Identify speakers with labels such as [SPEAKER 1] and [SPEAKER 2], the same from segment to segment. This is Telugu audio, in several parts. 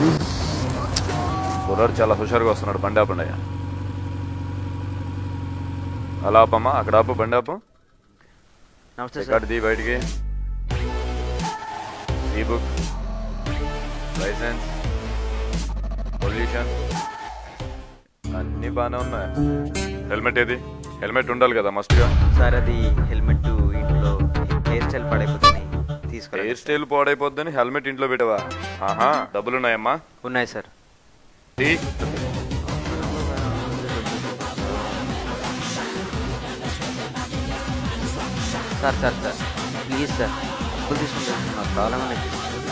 [SPEAKER 1] కుర్రాడు చాలా హుషారుగా వస్తున్నాడు బండి ఆపండి అయ్యా అలా ఆపమ్మా అక్కడ ఆపు బండి ఆపు
[SPEAKER 2] నమస్తే సార్
[SPEAKER 1] రికార్డు తీ బయటికి ఈ బుక్ లైసెన్స్ పొల్యూషన్ అన్నీ బాగానే ఉన్నాయి హెల్మెట్ ఏది హెల్మెట్ ఉండాలి కదా మస్ట్గా
[SPEAKER 2] సార్ అది హెల్మెట్ ఇంట్లో హెయిర్ స్టైల్ పడైపోతుంది తీసుకురా
[SPEAKER 1] హెయిర్ స్టైల్ పాడైపోద్దని హెల్మెట్ ఇంట్లో పెట్టవా ఆహా డబ్బులున్నాయమ్మా
[SPEAKER 2] ఉన్నాయి సార్
[SPEAKER 1] తీ
[SPEAKER 2] sir sir sir please sir డబ్బులు తీసుకుంటాను నాకు ప్రాబ్లం అనేది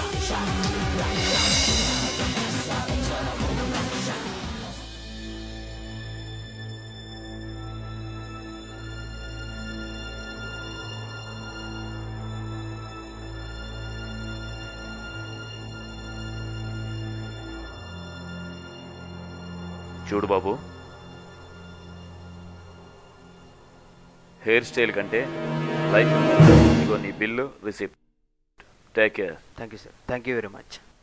[SPEAKER 1] చూడు బాబు హెయిర్ స్టైల్ కంటే లైఫ్ ఇదిగో నీ bill receipt take care
[SPEAKER 2] thank you sir thank you very much